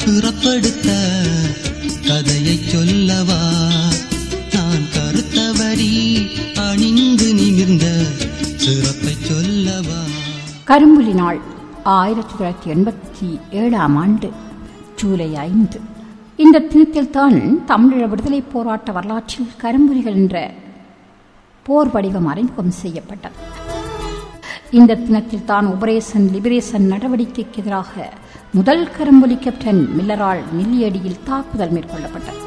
சிறப்படுத்த கதையை சொல்லவா நான் கருத்தவரி அணிந்து நிமிர்ந்த சிறப்பை சொல்லவா கரும்புலி நாள் ஆயிரத்தி தொள்ளாயிரத்தி எண்பத்தி ஏழாம் ஆண்டு ஜூலை ஐந்து இந்த தினத்தில் தான் தமிழீழ விடுதலை போராட்ட வரலாற்றில் கரும்புலிகள் என்ற போர் வடிவம் அறிமுகம் செய்யப்பட்டது இந்த தினத்தில் தான் ஆபரேஷன் லிபரேஷன் நடவடிக்கைக்கு எதிராக முதல் கரும்புலி கேப்டன் மில்லரால் நெல்லியடியில் தாக்குதல் மேற்கொள்ளப்பட்டது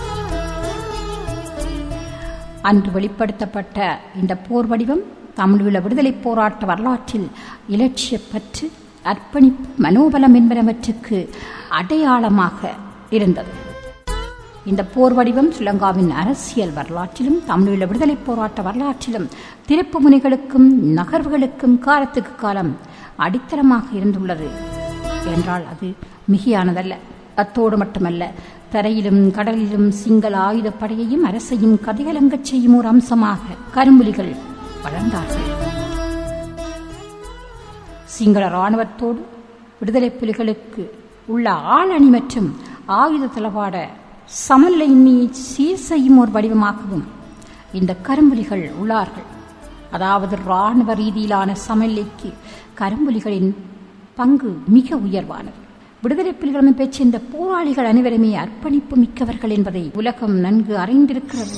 அன்று வெளிப்படுத்தப்பட்ட இந்த போர் வடிவம் தமிழீழ விடுதலை போராட்ட வரலாற்றில் இலட்சியப்பற்று அர்ப்பணிப்பு மனோபலம் என்பனவற்றுக்கு அடையாளமாக இருந்தது இந்த போர் வடிவம் ஸ்ரீலங்காவின் அரசியல் வரலாற்றிலும் தமிழீழ விடுதலை போராட்ட வரலாற்றிலும் திருப்பு முனைகளுக்கும் நகர்வுகளுக்கும் காலத்துக்கு காலம் அடித்தளமாக இருந்துள்ளது என்றால் அது மிகையானதல்ல அத்தோடு மட்டுமல்ல தரையிலும் கடலிலும் சிங்கள ஆயுதப்படையையும் அரசையும் கதிகலங்கச் செய்யும் ஒரு அம்சமாக கரும்புலிகள் வளர்ந்தார்கள் சிங்கள இராணுவத்தோடு விடுதலை புலிகளுக்கு உள்ள ஆளணி மற்றும் ஆயுத தளவாட சமநிலையின்மையை சீர் செய்யும் ஒரு வடிவமாகவும் இந்த கரும்புலிகள் உள்ளார்கள் அதாவது இராணுவ ரீதியிலான சமநிலைக்கு கரும்புலிகளின் பங்கு மிக உயர்வானது விடுதலை புலிகளும் பெற்ற இந்த போராளிகள் அனைவருமே அர்ப்பணிப்பு மிக்கவர்கள் என்பதை உலகம் நன்கு அறிந்திருக்கிறது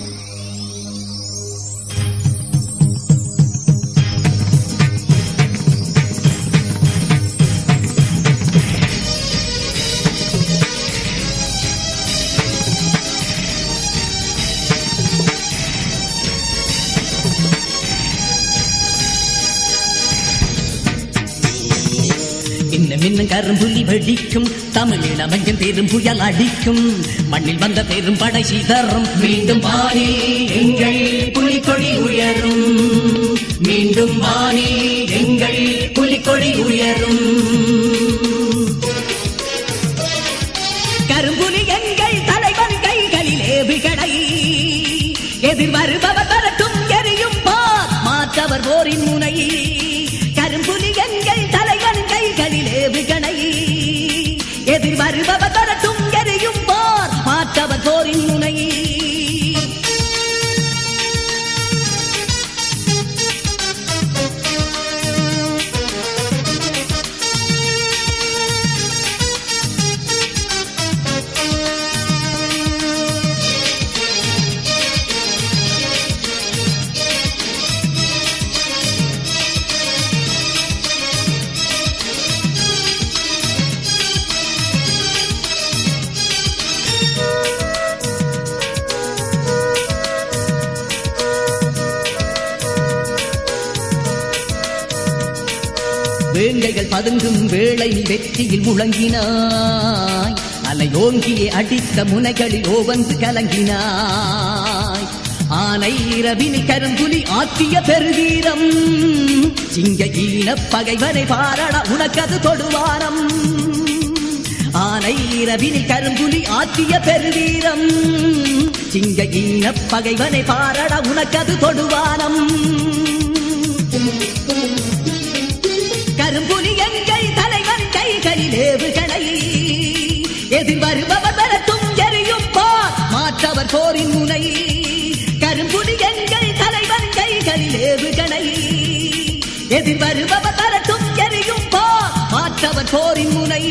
இன்னும் இன்னும் கரும்புலி வெடிக்கும் தமிழில் அமைஞ்சும் பெரும் புயல் அடிக்கும் மண்ணில் வந்த பெரும் படை சிதறும் மீண்டும் வானே எங்கள் புலிக்கொடி உயரும் மீண்டும் வானே எங்கள் புலிக்கொடி உயரும் கரும்புலி எங்கள் தலைவன் கைகளிலே விகடை எதிர் வருபவர் வரட்டும் எரியும் பார் மாற்றவர் போரின் முனை கரும்புலி எங்கள் தலைவன் கைகளிலே விகடை எதிர் வருபவர் வரட்டும் எரியும் பார் மாற்றவர் போரின் முனை வேங்கைகள் பதுங்கும் வேளை நீ வெற்றியில் முழங்கினாய் அலை ஓங்கியே அடித்த முனைகளில் ஓவந்து கலங்கினாய் ஆனை இரவினில் கரும்புலி ஆற்றிய பெருவீரம் சிங்க ஈன பகைவனை பாரட உனக்கது தொடுவாரம் ஆனை இரவினில் கரும்புலி ஆற்றிய பெருவீரம் சிங்க ஈன பகைவனை பாரட உனக்கது தொடுவானம் கரும்புலி எங்கள் தலைவன் கைகளில் ஏவுகணை எதிர் வருபவர் வரட்டும் எரியும் பார் மாற்றவர் போரின் முனை கரும்புலி எங்கள் தலைவன் கைகளில் ஏவுகணை எதிர் வருபவர் வரட்டும் எரியும் பார் மாற்றவர் போரின் முனை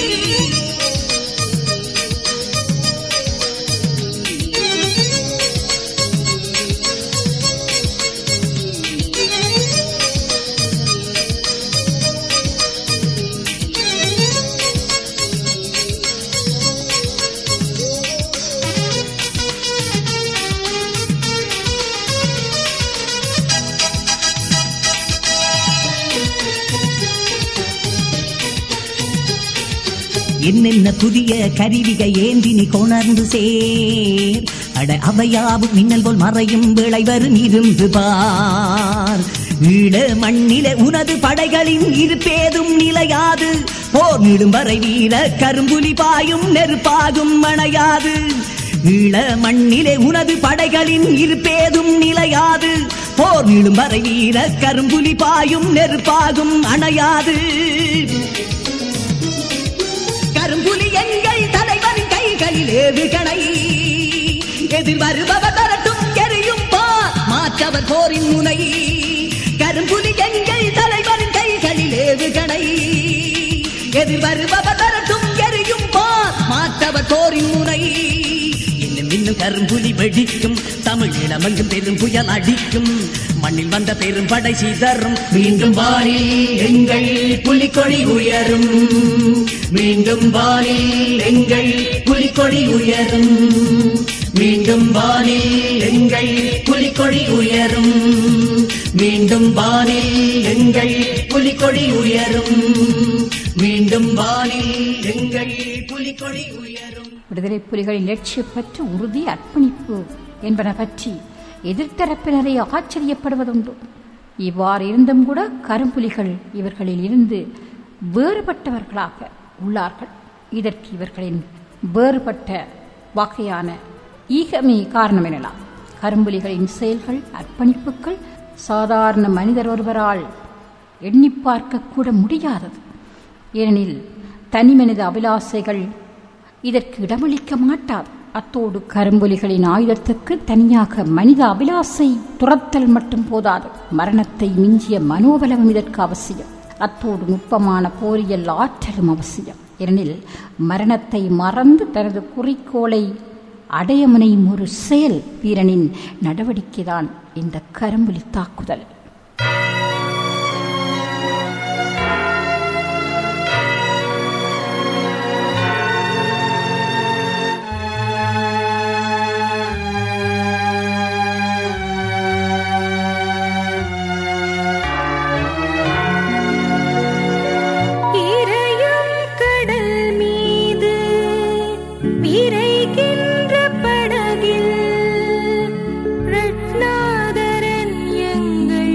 என்னென்ன புதிய கருவிக ஏந்தி நீ கொணர்ந்து சேர் அட அவையாவும் மின்னல் போல் மறையும் விளை வரும் இருந்து பார் ஈழ மண்ணில உனது படைகளின் இருப்பேதும் நிலையாது போர் நீடும் வரை வீர கரும்புலி பாயும் நெருப்பாகும் மணையாது ஈழ மண்ணிலே உனது படைகளின் இருப்பேதும் நிலையாது போர் நீடும் வரை வீர கரும்புலி பாயும் நெருப்பாகும் அணையாது கரும்புலி எங்கள் கைகளில் ஏவுகணை எதிர் வருபவர் வரட்டும் எரியும் பார் மாற்றவர் போரின் முனை கரும்புலி எங்கள் தலைவரின் கைகளில் ஏவுகணை எதிர் வருபவர் வரட்டும் எரியும் பார் மாற்றவர் போரின் முனை இன்னும் இன்னும் கரும்புலி வெடிக்கும் தமிழ் இளமங்கும் பெரும் புயல் அடிக்கும் மண்ணில் வந்த பெரும் படை சிதறும் மீண்டும் வானில் எங்கள் புலிக்கொடி உயரும் மீண்டும் வானில் எங்கள் புலிக்கொடி உயரும் மீண்டும் வானில் எங்கள் புலிக்கொடி உயரும் மீண்டும் வானில் எங்கள் புலிக்கொடி உயரும் மீண்டும் வானில் எங்கள் புலிக்கொடி உயரும் விடுதலை புலிகளின் லட்சியப்பற்று உறுதி அர்ப்பணிப்பு என்பன பற்றி எதிர்த்தரப்பினரை ஆச்சரியப்படுவதுண்டு இவ்வாறு இருந்தும் கூட கரும்புலிகள் இவர்களில் இருந்து வேறுபட்டவர்களாக உள்ளார்கள் இதற்கு இவர்களின் வேறுபட்ட வகையான ஈகமே காரணம் எனலாம் கரும்புலிகளின் செயல்கள் அர்ப்பணிப்புகள் சாதாரண மனிதர் ஒருவரால் எண்ணி பார்க்க கூட முடியாதது ஏனெனில் தனிமனித அபிலாசைகள் இதற்கு இடமளிக்க மாட்டார் அத்தோடு கரும்புலிகளின் ஆயுதத்துக்கு தனியாக மனித அபிலாசை துரத்தல் மட்டும் போதாது மரணத்தை மிஞ்சிய மனோபலமும் இதற்கு அவசியம் அத்தோடு நுட்பமான போரியல் ஆற்றலும் அவசியம் ஏனெனில் மரணத்தை மறந்து தனது குறிக்கோளை அடைய முனையும் ஒரு செயல் வீரனின் நடவடிக்கைதான் இந்த கரும்புலி தாக்குதல் இரையும் கடல் மீது விரைகின்ற படகில் ரட்னாதரன் எங்கள்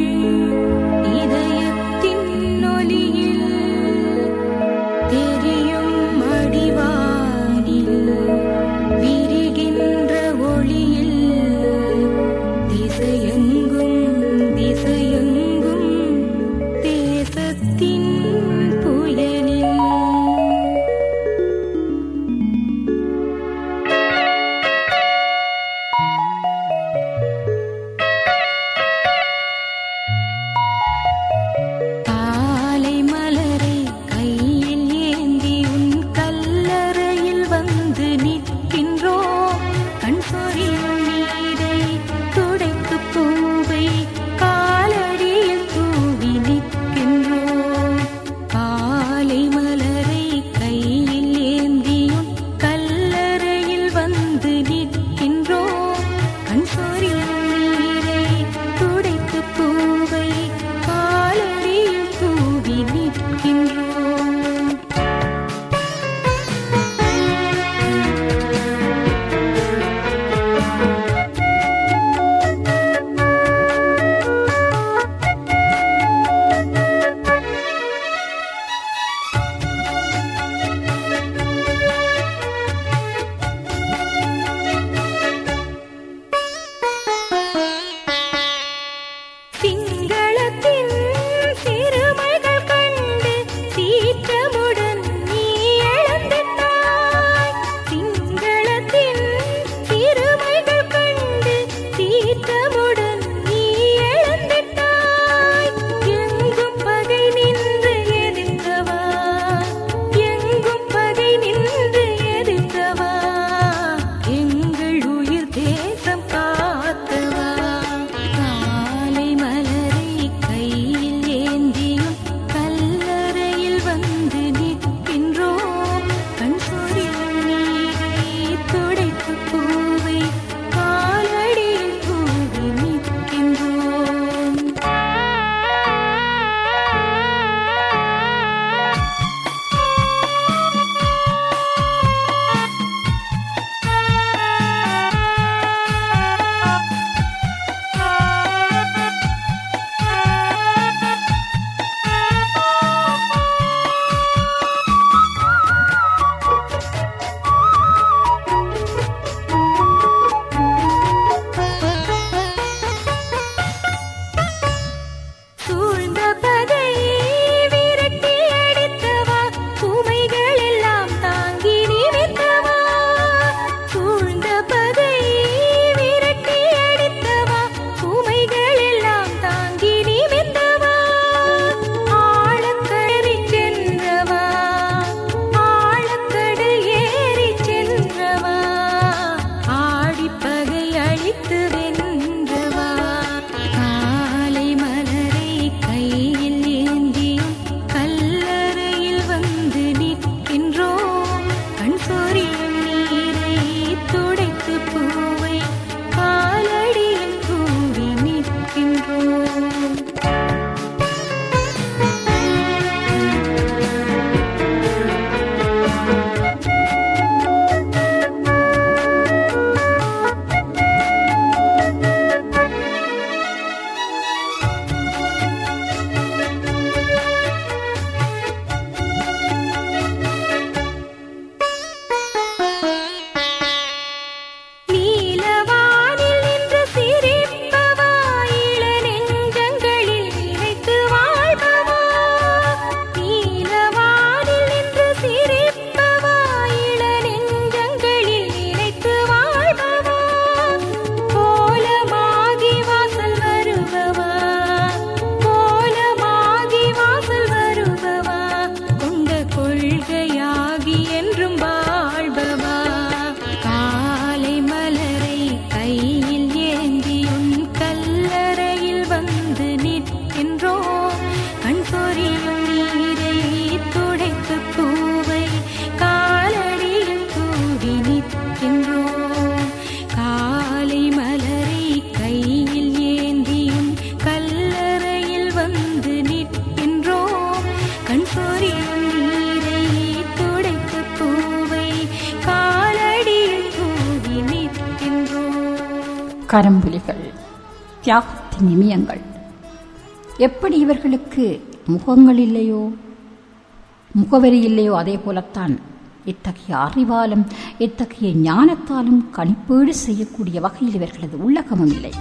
கரம்புலிகள் தியாகத்தின் இமயங்கள் எப்படி இவர்களுக்கு முகங்கள் இல்லையோ முகவரி இல்லையோ அதே போலத்தான் இத்தகைய அறிவாலும் இத்தகைய ஞானத்தாலும் கணிப்பீடு செய்யக்கூடிய வகையில் இவர்களது உள்ளகமும் இல்லை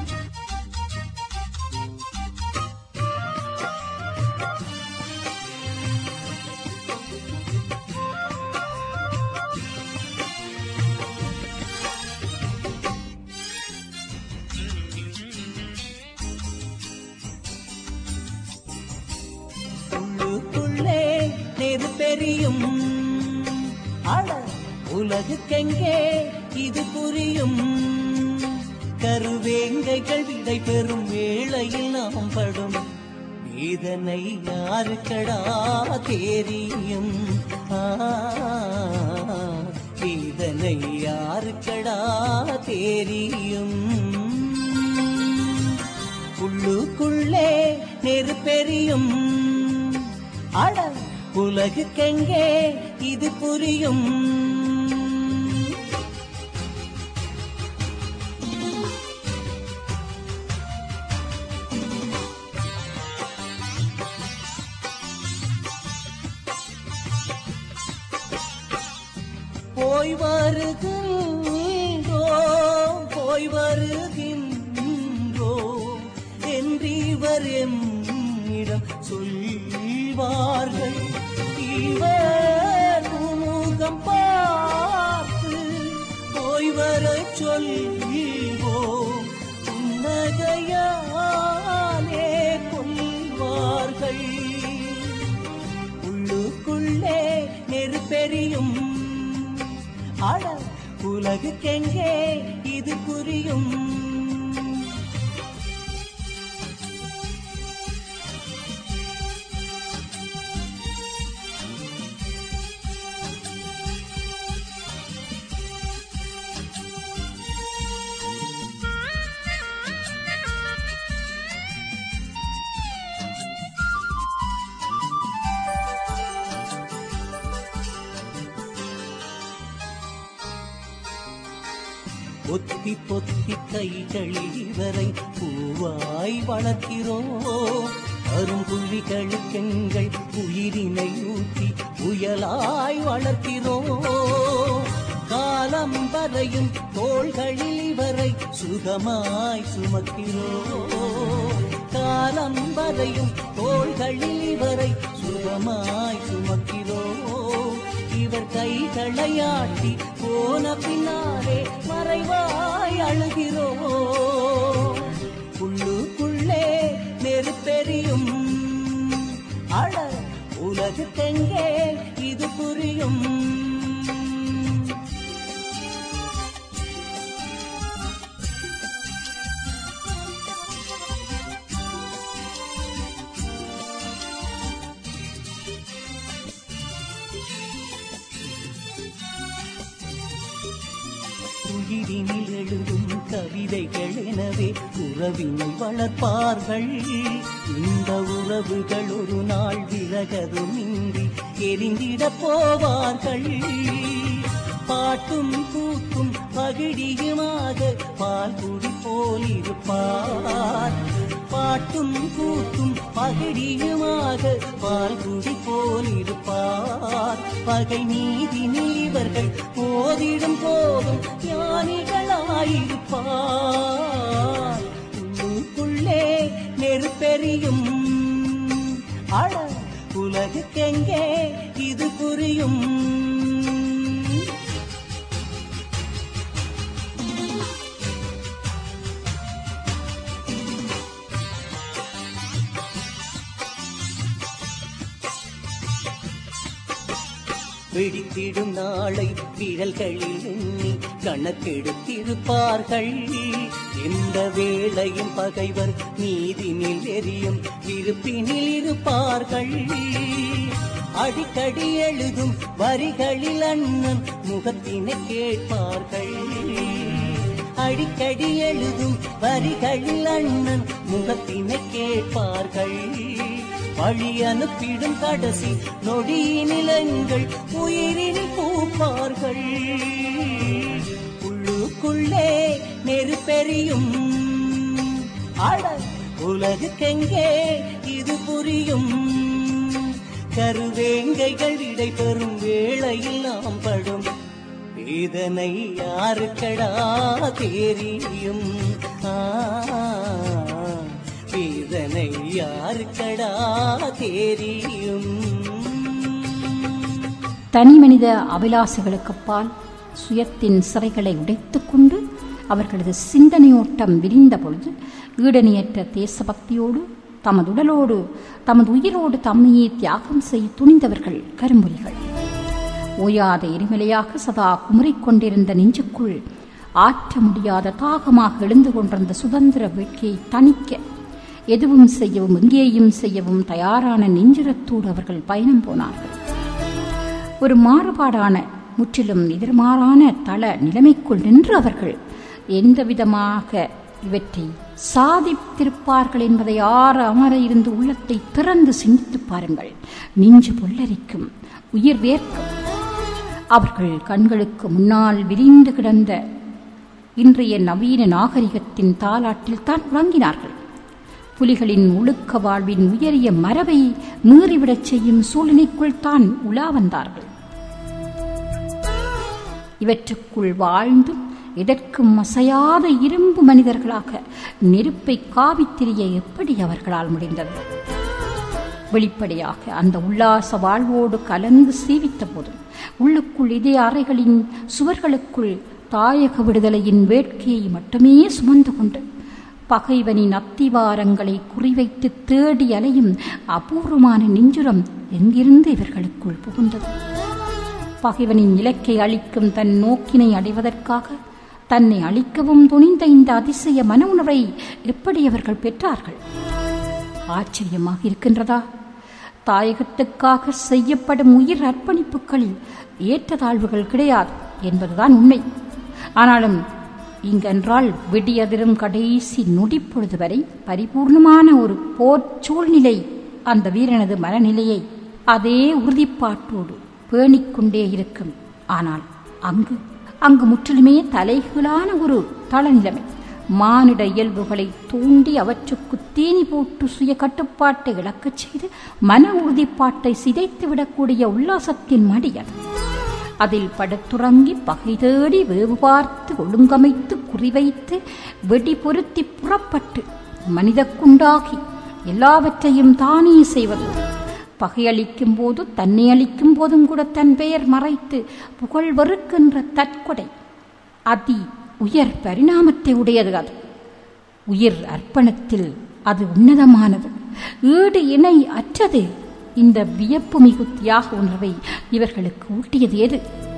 உள்ளுக்குள்ளே நெருப்பெரியும் அட உலகுக்கெங்கே இது புரியும் கருவேங்கைகள் விடை பெறும் வேளையில் நாம் படும் வேதனை யாருக்கடா தெரியும் ஆ, வேதனை யாருக்கடா தெரியும் உள்ளுக்குள்ளே நெருப்பெரியும் அட உலகுக்கெங்கே இது புரியும் போய் வருகின்றோம் போய் வருகின்றோம் என்றிவர் எம்மிடம் சொல்வார்கள் இவர் முகம் பார்த்து போய் வர சொல்வோம் புன்னகையாலே கொள்வார்கள் உள்ளுக்குள்ளே நெருப்பெரியும் அட உலகுக்கெங்கே இது புரியும் பொத்தி பொத்தி கைகளில் இவரை பூவாய் வளர்க்கிறோம் அரும்புலிகளுக்கெங்கள் உயிரினை ஊற்றி புயலாய் வளர்க்கிறோம் காலம் வரையும் தோள்களில் இவரை சுகமாய் சுமக்கிறோம் காலம் வரையும் தோள்களில் இவரை சுகமாய் சுமக்கிறோம் இவர் கைகளையாட்டி போன பின்னாலே மறைவாய் அழுகிறோம் உள்ளுக்குள்ளே நெருப்பெரியும் அழ உலகுக்கெங்கே இது புரியும் உயிரினில் எழுதும் கவிதைகள் எனவே உறவினை வளர்ப்பார்கள் இந்த உறவுகள் ஒரு நாள் விலகதும் இன்றி எரிந்திடப் போவார்கள் பாட்டும் கூத்தும் பகிடியுமாக பால் குடி போல் இருப்பார் பாட்டும் கூத்தும் பகிடியுமாக பால் குடி போல் இருப்பார் பகை நீதி இவர்கள் போதிடும் போதும் ஞானிகளாயிருப்பார் உள்ளுக்குள்ளே நெருப்பெரியும் அழ உலகுக்கெங்கே இது புரியும் வெடித்திடும் நாளை விரல்களில் எண்ணி கணக்கெடுத்திருப்பார்கள் எந்த வேளையும் பகைவர் நீதினில் எரியும் இருப்பினில் இருப்பார்கள் அடிக்கடி எழுதும் வரிகளில் அண்ணன் முகத்தினை கேட்பார்கள் அடிக்கடி எழுதும் வரிகளில் அண்ணன் முகத்தினை கேட்பார்கள் வழி அனுப்பிடும் கடைசி நொடியினில் எங்கள் உயிரினில் பூப்பார்கள் உள்ளுக்குள்ளே நெஞ்சுக்குள்ளே நெருப்பெரியும் அட உலகுக்கெங்கே இது புரியும் கருவேங்கைகள் இடைபெறும் வேளையில் நாம் படும் வேதனை யாருக்கடா தெரியும் ஆ, வேதனை யாருக்கடா தெரியும் தனி மனித அபிலாசைகளுக்கப்பால் சுயத்தின் சிறைகளை உடைத்துக் கொண்டு அவர்களது சிந்தனையோட்டம் விரிந்த பொழுது ஈடணியற்ற தேசபக்தியோடு தமது உடலோடு தமது உயிரோடு தம்மையே தியாகம் செய்ய துணிந்தவர்கள் கரும்புலிகள் ஓயாத எரிமலையாக சதா குமுறிக் கொண்டிருந்த நெஞ்சுக்குள் ஆற்ற முடியாத தாகமாக எழுந்து கொண்டிருந்த சுதந்திர வேட்கையை தணிக்க எதுவும் செய்யவும் எங்கேயும் செய்யவும் தயாரான நெஞ்சிரத்தோடு அவர்கள் பயணம் போனார்கள் ஒரு மாறுபாடான முற்றிலும் எதிர்மாறான தள நிலைமைக்குள் நின்று அவர்கள் எந்த விதமாக இவற்றை சாதித்திருப்பார்கள் என்பதை ஆற அமர இருந்து உள்ளத்தை திறந்து சிந்தித்துப் பாருங்கள் நெஞ்சு புல்லரிக்கும் உயிர் வேர்க்கும் அவர்கள் கண்களுக்கு முன்னால் விரிந்து கிடந்த இன்றைய நவீன நாகரிகத்தின் தாலாட்டில் தான் உறங்கினார்கள் புலிகளின் ஒழுக்க வாழ்வின் உயரிய மரபை மீறிவிடச் செய்யும் சூழ்நிலைக்குள் தான் உலா வந்தார்கள் இவற்றுக்குள் வாழ்ந்தும் எதற்கும் அசையாத இரும்பு மனிதர்களாக நெருப்பை காவித் திரிய எப்படி அவர்களால் முடிந்தது வெளிப்படையாக அந்த உல்லாச வாழ்வோடு கலந்து சீவித்த போதும் உள்ளுக்குள் இதே அறைகளின் சுவர்களுக்குள் தாயக விடுதலையின் வேட்கையை மட்டுமே சுமந்து கொண்டு பகைவனின் அத்திவாரங்களை குறிவைத்து தேடி அலையும் அபூர்வமான நெஞ்சுரம் எங்கிருந்து இவர்களுக்குள் புகுந்தது பகைவனின் இலக்கை அளிக்கும் தன் நோக்கினை அடைவதற்காக தன்னை அழிக்கவும் துணிந்த இந்த அதிசய மன உணர்வை எப்படி அவர்கள் பெற்றார்கள் ஆச்சரியமாக இருக்கின்றதா தாயகத்துக்காக செய்யப்படும் உயிர் அர்ப்பணிப்புகளில் ஏற்றத்தாழ்வுகள் கிடையாது என்பதுதான் உண்மை ஆனாலும் இங்கென்றால் விடியதிரும் கடைசி நொடிப்பொழுது வரை பரிபூர்ணமான ஒரு போர் சூழ்நிலை அந்த வீரனது மனநிலையை அதே உறுதிப்பாட்டோடு பேணிக்கொண்டே இருக்கும் ஆனால் அங்கு அங்கு முற்றிலுமே தலைகீழான ஒரு தளநிலைமை மானிட இயல்புகளை தூண்டி அவற்றுக்கு தீனி போட்டு சுய கட்டுப்பாட்டை இழக்கச் செய்து மன உறுதிப்பாட்டை சிதைத்து விடக்கூடிய உல்லாசத்தின் மடி அது அதில் படுத்துறங்கி பகை தேடி வேவு பார்த்து ஒழுங்கமைத்து குறிவைத்து வெடி பொருத்தி புறப்பட்டு மனிதக்குண்டாகி எல்லாவற்றையும் தானே செய்வது பகையளிக்கும் போது தன்னை அளிக்கும் போதும் கூட தன் பெயர் மறைத்து புகழ் வெறுக்கின்ற தற்கொடை அதி உயர் பரிணாமத்தை உடையது அது உயிர் அர்ப்பணத்தில் அது உன்னதமானது ஈடு இணை அற்றது இந்த வியப்பு மிகு தியாக உணர்வை இவர்களுக்கு ஊட்டியது எது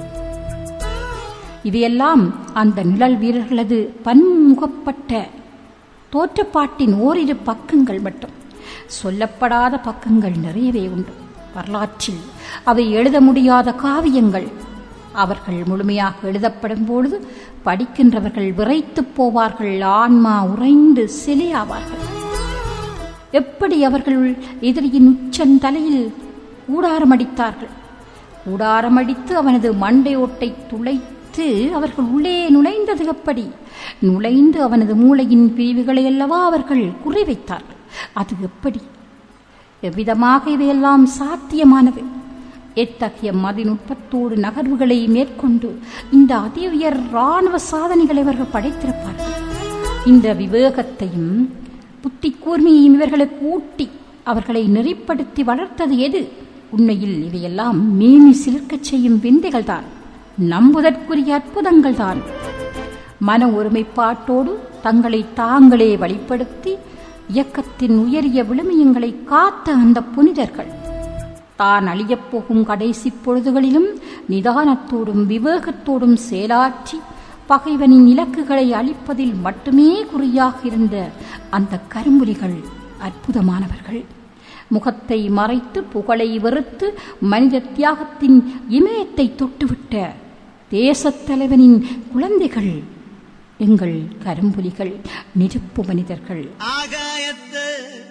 இவையெல்லாம் அந்த நிழல் வீரர்களது பன்முகப்பட்ட தோற்றப்பாட்டின் ஓரிரு பக்கங்கள் மட்டும் சொல்லப்படாத பக்கங்கள் நிறையவே உண்டு வரலாற்றில் அவை எழுத முடியாத காவியங்கள் அவர்கள் முழுமையாக எழுதப்படும் பொழுது படிக்கின்றவர்கள் விரைத்துப் போவார்கள் ஆன்மா உறைந்து சிலையாவார்கள் எப்படி அவர்கள் எதிரியின் உச்சந்தலையில் கூடாரமடித்தார்கள் கூடாரமடித்து அவனது மண்டை ஓட்டை துளைத்து அவர்கள் உள்ளே நுழைந்தது எப்படி நுழைந்து அவனது மூளையின் பிரிவுகளை அல்லவா அவர்கள் குறிவைத்தார்கள் அது எப்படி எவ்விதமாக இவையெல்லாம் சாத்தியமானது எத்தகைய மதிநுட்பத்தோடு நகர்வுகளை மேற்கொண்டு இந்த அதி உயர் இராணுவ சாதனைகளை அவர்கள் படைத்திருப்பார்கள் இந்த விவேகத்தையும் புத்தி கூர்மையையும் இவர்களுக்கு ஊட்டி அவர்களை நெறிப்படுத்தி வளர்த்தது எது உண்மையில் இவையெல்லாம் மேனி சிலிர்க்கச் செய்யும் விந்தைகள்தான் நம்புதற்குரிய அற்புதங்கள்தான் மன ஒருமைப்பாட்டோடு தங்களை தாங்களே வழிப்படுத்தி இயக்கத்தின் உயரிய விழுமியங்களை காத்த அந்த புனிதர்கள் தான் அழியப் போகும் கடைசி பொழுதுகளிலும் நிதானத்தோடும் விவேகத்தோடும் செயலாற்றி பகைவனின் இலக்குகளை அழிப்பதில் மட்டுமே குறியாக இருந்த அந்த கரும்புலிகள் அற்புதமானவர்கள் முகத்தை மறைத்து புகழை வெறுத்து மனித தியாகத்தின் இமயத்தை தொட்டுவிட்ட தேசத் தலைவனின் குழந்தைகள் எங்கள் கரும்புலிகள் நெருப்பு மனிதர்கள் ஆகாயத்தை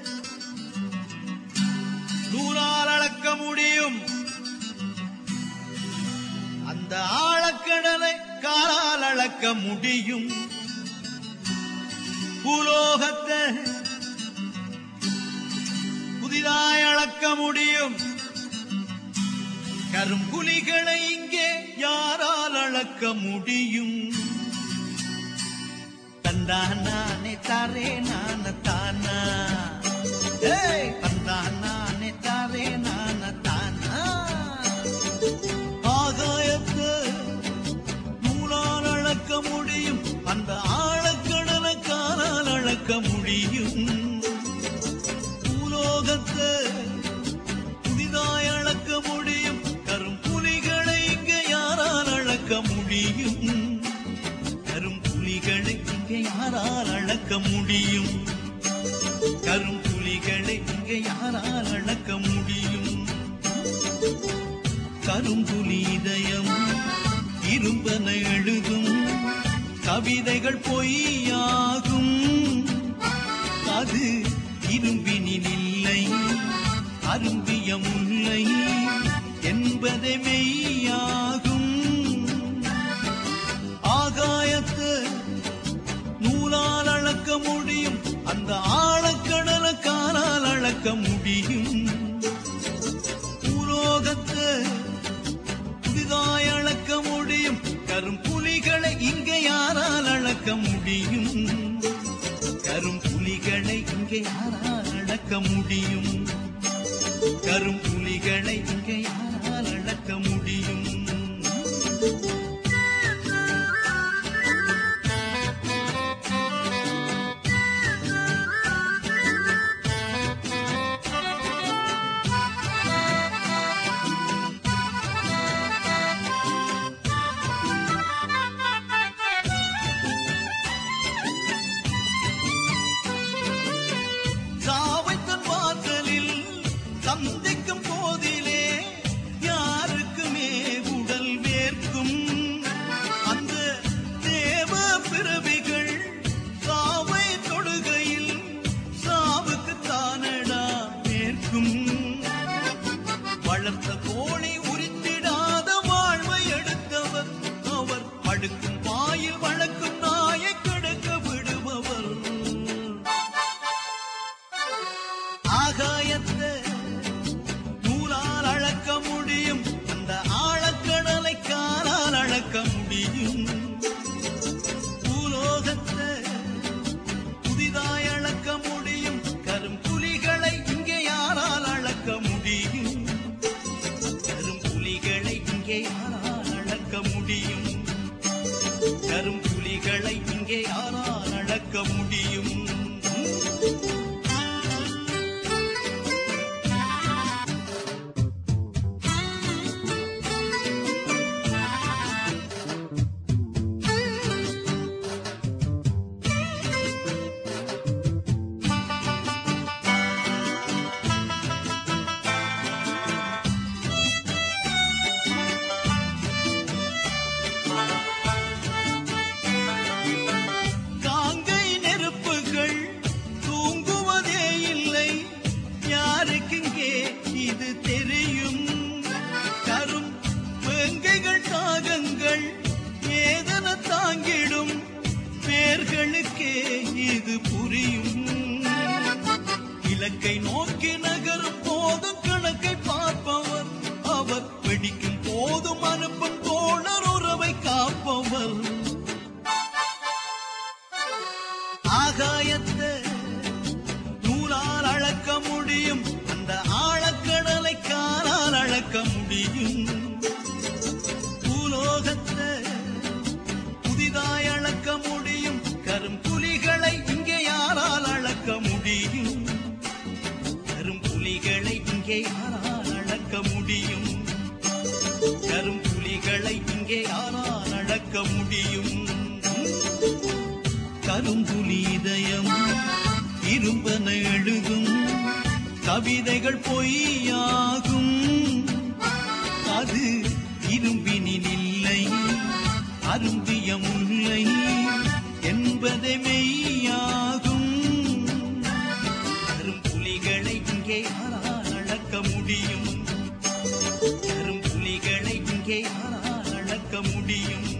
நூலால் அளக்க முடியும் அந்த ஆழக்கடலை காலால் அளக்க அளக்க முடியும் பூலோகத்தை புதிதாய் அளக்க முடியும் கரும்புலிகளை இங்கே யாரால் அளக்க முடியும் தந்தானே தாரே நான தானா ஏய், தந்தானே தாரே நான தானா ஆகாயத்தை நூலால் அளக்க முடியும் அந்த ஆழக்கடலை காலால் அளக்க முடியும் பூலோகத்தை புதிதாய் அளக்க முடியும் கரும்புலிகளை இங்க யாரால் அளக்க முடியும் கரும்புலிகளை இங்க யாரால் அளக்க முடியும் கரும்புலிகளை இங்க யாரால் அளக்க முடியும் கரும்புலி இதயம் இரும்பன எழுதும் கவிதைகள் பொய்யாகும் அது இரும்பினில் இல்லை அரும்பிய முல்லை என்பதே மெய்யாகும் ஆகாயத்து நூலால் அளக்க முடியும் அந்த ஆழக்கடல காலால் அளக்க முடியும் பூலோகத்து புதிதாய் அளக்க முடியும் கரும்புலிகளை இங்கே யாரால் அளக்க முடியும் கரும்புலிகளை இங்கே யாரால் அளக்க முடியும் கரும்புலிகளை இங்கே யாரால் அளக்க முடியும் சாவை தன் வாசலில் சந்திக்கும் போதிலே யாருக்குமே உடல் வேர்க்கும் அந்த தேவ பிறவிகள் சாவை தொடுகையில் சாவுக்கு தானடா வேர்க்கும் வளர்த்த கோழி உரித்திடாத வாழ்வை எடுத்தவர் அவர் அடுக்கும் வாயில் வழக்கும் நாயை கடக்க விடுபவர் ஆகாயத்தை நூலால் அளக்க முடியும் அந்த ஆழக்கடலை காலால் அளக்க முடியும் பூலோகத்தை புதிதாய் அளக்க முடியும் கரும்புலிகளை இங்கே யாரால் அளக்க முடியும் கரும்புலிகளை இங்கே யாரால் அளக்க முடியும் கரும்புலிகளை இங்கே யாரால் அளக்க முடியும் காங்கை நெருப்புகள் தூங்குவதே இல்லை யாருக்குங்கே இது தெரியும் கரும் வேங்கைகள் தாகங்கள் ஏதன தாங்கிடும் பேர்களுக்கே இது புரியும் இலக்கை நோக்கி நகரும் போதும் கணக்கை பார்ப்பவர் அவர் வெடிக்கும் போதும் அனுப்பும் தோழர் உறவை காப்பவர் ஆகாயத்தை நூலால் அளக்க முடியும் அந்த ஆழக்கடலை காலால் அளக்க முடியும் பூலோகத்தை புதிதாய் அளக்க முடியும் கரும்புலிகளை இங்கே யாரால் அளக்க முடியும் கரும்புலிகளை இங்கே யாரால் அளக்க முடியும் கரும்புலிகளை இங்கே யாரால் அளக்க முடியும் கரும்புலி இதயம் இரும்பன எழுதும் கவிதைகள் பொய்யாகும் அது இரும்பினில் இல்லை அருந்திய முல்லை என்பதே மெய்யாகும் கரும்புலிகளை இங்கே யாரால் அளக்க முடியும் கரும்புலிகளை இங்கே யாரால் அளக்க முடியும்